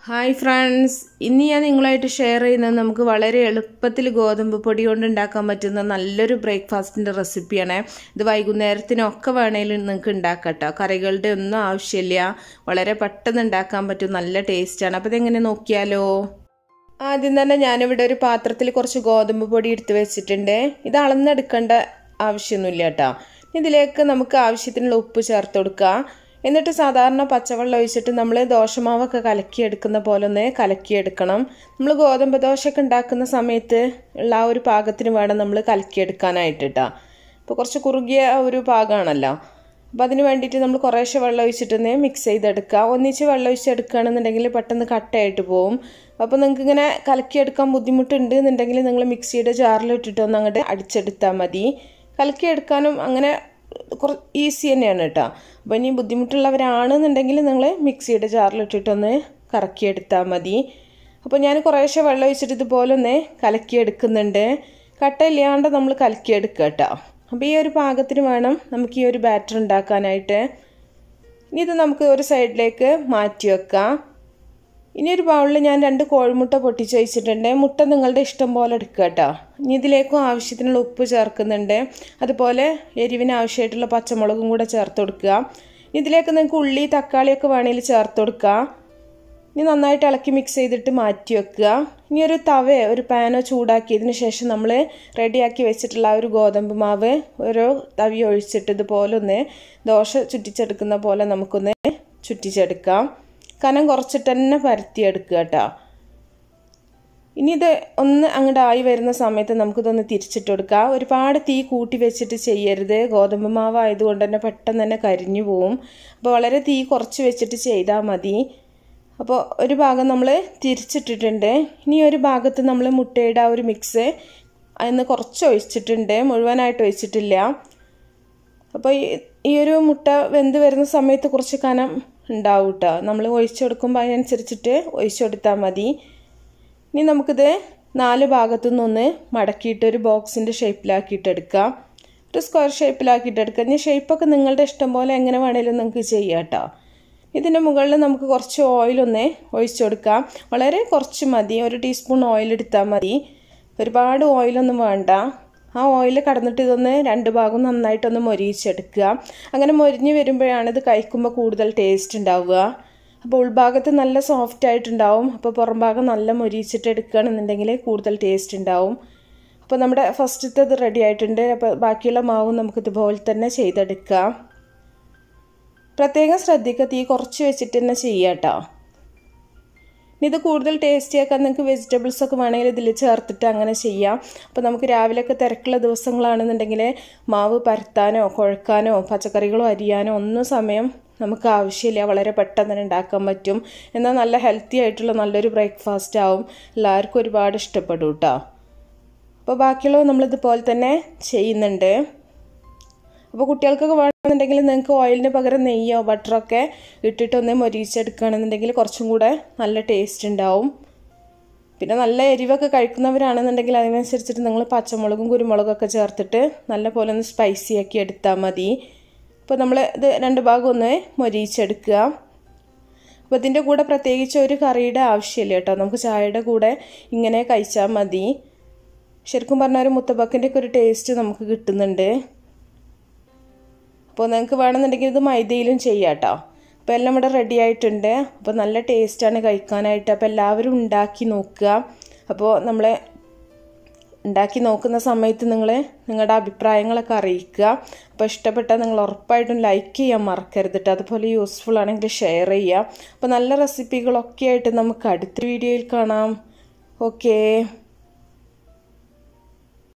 hi friends ഇന്ന് ഞാൻ നിങ്ങളായിട്ട് ഷെയർ ചെയ്യുന്നത് നമുക്ക് വളരെ എളുപ്പത്തിൽ ഗോതമ്പ് പൊടി കൊണ്ട് ഉണ്ടാക്കാൻ പറ്റുന്ന നല്ലൊരു ബ്രേക്ക്ഫാസ്റ്റിൻ്റെ റെസിപ്പിയാണ് ഇത് വൈകുന്നേരത്തിനൊക്കെ വേണേലും നിങ്ങൾക്ക് ഉണ്ടാക്കാം കേട്ടോ കറികളുടെ ഒന്നും ആവശ്യമില്ല വളരെ പെട്ടെന്ന് ഉണ്ടാക്കാൻ പറ്റും നല്ല ടേസ്റ്റാണ് അപ്പോൾ ഇതെങ്ങനെ നോക്കിയാലോ ആദ്യം തന്നെ ഞാനിവിടെ ഒരു പാത്രത്തിൽ കുറച്ച് ഗോതമ്പ് പൊടി എടുത്ത് വെച്ചിട്ടുണ്ട് ഇത് അളന്നെടുക്കേണ്ട ആവശ്യമൊന്നുമില്ല കേട്ടോ ഇതിലേക്ക് നമുക്ക് ആവശ്യത്തിനുള്ള ഉപ്പ് ചേർത്ത് കൊടുക്കുക എന്നിട്ട് സാധാരണ പച്ചവെള്ളം ഒഴിച്ചിട്ട് നമ്മൾ ദോശമാവൊക്കെ കലക്കിയെടുക്കുന്ന പോലെ ഒന്ന് കലക്കിയെടുക്കണം നമ്മൾ ഗോതമ്പ് ദോശയൊക്കെ ഉണ്ടാക്കുന്ന സമയത്ത് ഉള്ള ആ ഒരു പാകത്തിന് വേണം നമ്മൾ കലക്കിയെടുക്കാനായിട്ട് കേട്ടോ ഇപ്പോൾ കുറച്ച് കുറുകിയ ഒരു പാകമാണല്ലോ അപ്പോൾ അതിന് വേണ്ടിയിട്ട് നമ്മൾ കുറേശ്ശെ വെള്ളം ഒഴിച്ചിട്ടൊന്ന് മിക്സ് ചെയ്തെടുക്കുക ഒന്നിച്ച് വെള്ളം ഒഴിച്ചെടുക്കുകയാണെന്നുണ്ടെങ്കിൽ പെട്ടെന്ന് കട്ടയായിട്ട് പോകും അപ്പോൾ നിങ്ങൾക്ക് ഇങ്ങനെ കലക്കിയെടുക്കാൻ ബുദ്ധിമുട്ടുണ്ട് എന്നുണ്ടെങ്കിൽ നിങ്ങൾ മിക്സിയുടെ ജാറിലിട്ടിട്ടൊന്ന് അങ്ങോട്ട് അടിച്ചെടുത്താൽ മതി കലക്കിയെടുക്കാനും അങ്ങനെ കുറ ഈസി തന്നെയാണ് കേട്ടോ അപ്പോൾ ഇനി ബുദ്ധിമുട്ടുള്ളവരാണെന്നുണ്ടെങ്കിൽ നിങ്ങൾ മിക്സിയുടെ ജാറിലിട്ടിട്ടൊന്ന് കറക്കിയെടുത്താൽ മതി അപ്പോൾ ഞാൻ കുറേശ്ശെ വെള്ളം ഒഴിച്ചിട്ട് ഇതുപോലെ ഒന്ന് കലക്കിയെടുക്കുന്നുണ്ട് കട്ടയില്ലാണ്ട് നമ്മൾ കലക്കിയെടുക്കുക കേട്ടോ അപ്പോൾ ഈ ഒരു പാകത്തിന് വേണം നമുക്ക് ഈ ഒരു ബാറ്റർ ഉണ്ടാക്കാനായിട്ട് ഇനി ഇത് നമുക്ക് ഒരു സൈഡിലേക്ക് മാറ്റി വെക്കാം ഇനി ഒരു ബൗളിൽ ഞാൻ രണ്ട് കോഴിമുട്ട പൊട്ടിച്ച് വെച്ചിട്ടുണ്ട് മുട്ട നിങ്ങളുടെ ഇഷ്ടം പോലെ എടുക്കുക കേട്ടോ ഇനി ഇതിലേക്കും ആവശ്യത്തിനുള്ള ഉപ്പ് ചേർക്കുന്നുണ്ട് അതുപോലെ എരിവിന് ആവശ്യമായിട്ടുള്ള പച്ചമുളകും കൂടെ ചേർത്ത് കൊടുക്കുക ഇതിലേക്ക് നിങ്ങൾക്ക് ഉള്ളി തക്കാളിയൊക്കെ വേണമെങ്കിൽ ചേർത്ത് കൊടുക്കുക ഇനി നന്നായിട്ട് ഇളക്കി മിക്സ് ചെയ്തിട്ട് മാറ്റി വെക്കുക ഇനി ഒരു തവയോ ഒരു പാനോ ചൂടാക്കിയതിന് ശേഷം നമ്മൾ റെഡിയാക്കി വെച്ചിട്ടുള്ള ആ ഒരു ഗോതമ്പ് മാവ് ഓരോ തവി ഒഴിച്ചിട്ട് ഇതുപോലെ ഒന്ന് ദോശ ചുറ്റിച്ചെടുക്കുന്ന പോലെ നമുക്കൊന്ന് ചുറ്റിച്ചെടുക്കാം കനം കുറച്ചിട്ട് തന്നെ പരത്തിയെടുക്കുക കേട്ടോ ഇനി ഇത് ഒന്ന് അങ്ങോട്ട് ആയി വരുന്ന സമയത്ത് നമുക്കിതൊന്ന് തിരിച്ചിട്ട് കൊടുക്കാം ഒരുപാട് തീ കൂട്ടി വെച്ചിട്ട് ചെയ്യരുത് ഗോതമ്പ് മാവ് ആയതുകൊണ്ട് തന്നെ പെട്ടെന്ന് തന്നെ കരിഞ്ഞു പോവും അപ്പോൾ വളരെ തീ കുറച്ച് വെച്ചിട്ട് ചെയ്താൽ മതി അപ്പോൾ ഒരു ഭാഗം നമ്മൾ തിരിച്ചിട്ടിട്ടുണ്ട് ഇനി ഒരു ഭാഗത്ത് നമ്മൾ മുട്ടയുടെ ആ ഒരു മിക്സ് അതിന് കുറച്ച് ഒഴിച്ചിട്ടുണ്ട് മുഴുവനായിട്ട് ഒഴിച്ചിട്ടില്ല അപ്പോൾ ഈ ഒരു മുട്ട വെന്ത് വരുന്ന സമയത്ത് കുറച്ച് കനം ഉണ്ടാവും കേട്ടോ നമ്മൾ ഒഴിച്ചു കൊടുക്കുമ്പോൾ അതിനനുസരിച്ചിട്ട് ഒഴിച്ചു കൊടുത്താൽ മതി ഇനി നമുക്കിത് നാല് ഭാഗത്തു നിന്നൊന്ന് മടക്കിയിട്ട് ഒരു ബോക്സിൻ്റെ ഷേപ്പിലാക്കിയിട്ട് എടുക്കാം ഒരു സ്ക്വയർ ഷേപ്പിലാക്കിയിട്ട് എടുക്കാം ഇനി ഷേപ്പൊക്കെ നിങ്ങളുടെ ഇഷ്ടം പോലെ എങ്ങനെ വേണേലും നിങ്ങൾക്ക് ചെയ്യാം കേട്ടോ ഇതിൻ്റെ മുകളിൽ നമുക്ക് കുറച്ച് ഓയിലൊന്ന് ഒഴിച്ചു കൊടുക്കാം വളരെ കുറച്ച് മതി ഒരു ടീസ്പൂൺ ഓയിൽ എടുത്താൽ മതി ഒരുപാട് ഓയിലൊന്നും വേണ്ട ആ ഓയിൽ കടന്നിട്ട് ഇതൊന്ന് രണ്ട് ഭാഗം നന്നായിട്ടൊന്ന് മൊരിയിച്ചെടുക്കുക അങ്ങനെ മൊരിഞ്ഞ് വരുമ്പോഴാണ് ഇത് കഴിക്കുമ്പോൾ കൂടുതൽ ടേസ്റ്റ് ഉണ്ടാവുക അപ്പോൾ ഉൾഭാഗത്ത് നല്ല സോഫ്റ്റ് ആയിട്ടുണ്ടാവും അപ്പോൾ പുറം ഭാഗം നല്ല മൊരിയിച്ചിട്ട് എടുക്കുകയാണെന്നുണ്ടെങ്കിൽ കൂടുതൽ ടേസ്റ്റ് ഉണ്ടാവും അപ്പോൾ നമ്മുടെ ഫസ്റ്റത്തെ ഇത് റെഡി ആയിട്ടുണ്ട് അപ്പോൾ ബാക്കിയുള്ള മാവും നമുക്ക് ഇതുപോലെ തന്നെ ചെയ്തെടുക്കാം പ്രത്യേകം ശ്രദ്ധിക്കുക തീ കുറച്ച് വെച്ചിട്ട് തന്നെ ചെയ്യാം കേട്ടോ ഇത് കൂടുതൽ ടേസ്റ്റി ആക്കാൻ നിങ്ങൾക്ക് വെജിറ്റബിൾസ് ഒക്കെ വേണമെങ്കിൽ ഇതിൽ ചേർത്തിട്ട് അങ്ങനെ ചെയ്യാം അപ്പോൾ നമുക്ക് രാവിലെയൊക്കെ തിരക്കുള്ള ദിവസങ്ങളാണെന്നുണ്ടെങ്കിൽ മാവ് പരത്താനോ കുഴക്കാനോ പച്ചക്കറികളോ അരിയാനോ ഒന്നും സമയം നമുക്ക് ആവശ്യമില്ല വളരെ പെട്ടെന്ന് തന്നെ ഉണ്ടാക്കാൻ പറ്റും എന്നാൽ നല്ല ഹെൽത്തി ആയിട്ടുള്ള നല്ലൊരു ബ്രേക്ക്ഫാസ്റ്റ് ആവും എല്ലാവർക്കും ഒരുപാട് ഇഷ്ടപ്പെടും കേട്ടോ അപ്പോൾ ബാക്കിയുള്ളത് നമ്മളിതുപോലെ തന്നെ ചെയ്യുന്നുണ്ട് അപ്പോൾ കുട്ടികൾക്കൊക്കെ വേണമെന്നുണ്ടെങ്കിൽ നിങ്ങൾക്ക് ഓയിലിന് പകരം നെയ്യോ ബട്ടറൊക്കെ ഇട്ടിട്ടൊന്ന് മൊരിച്ചെടുക്കുകയാണെന്നുണ്ടെങ്കിൽ കുറച്ചും കൂടെ നല്ല ടേസ്റ്റ് ഉണ്ടാവും പിന്നെ നല്ല എരിവൊക്കെ കഴിക്കുന്നവരാണെന്നുണ്ടെങ്കിൽ അതിനനുസരിച്ചിട്ട് നിങ്ങൾ പച്ചമുളകും കുരുമുളകൊക്കെ ചേർത്തിട്ട് നല്ല പോലെ ഒന്ന് സ്പൈസി ആക്കി എടുത്താൽ മതി അപ്പോൾ നമ്മൾ ഇത് രണ്ട് ഭാഗം ഒന്ന് മൊരിച്ചെടുക്കുക അപ്പോൾ ഇതിൻ്റെ കൂടെ പ്രത്യേകിച്ച് ഒരു കറിയുടെ ആവശ്യമില്ല കേട്ടോ നമുക്ക് ചായയുടെ കൂടെ ഇങ്ങനെ കഴിച്ചാൽ മതി ശരിക്കും പറഞ്ഞാൽ ഒരു മുത്തപ്പക്കിൻ്റെ ഒക്കെ ഒരു ടേസ്റ്റ് നമുക്ക് കിട്ടുന്നുണ്ട് അപ്പോൾ നിങ്ങൾക്ക് വേണമെന്നുണ്ടെങ്കിൽ ഇത് മൈദയിലും ചെയ്യാം കേട്ടോ അപ്പോൾ എല്ലാം ഇവിടെ റെഡി ആയിട്ടുണ്ട് അപ്പോൾ നല്ല ടേസ്റ്റാണ് കഴിക്കാനായിട്ട് അപ്പോൾ എല്ലാവരും ഉണ്ടാക്കി നോക്കുക അപ്പോൾ നമ്മൾ ഉണ്ടാക്കി നോക്കുന്ന സമയത്ത് നിങ്ങൾ നിങ്ങളുടെ അഭിപ്രായങ്ങളൊക്കെ അറിയിക്കുക അപ്പോൾ ഇഷ്ടപ്പെട്ടാൽ നിങ്ങൾ ഉറപ്പായിട്ടും ലൈക്ക് ചെയ്യാൻ മറക്കരുത് കേട്ടോ അതുപോലെ യൂസ്ഫുൾ ആണെങ്കിൽ ഷെയർ ചെയ്യുക അപ്പോൾ നല്ല റെസിപ്പികളൊക്കെ ആയിട്ട് നമുക്ക് അടുത്ത വീഡിയോയിൽ കാണാം ഓക്കേ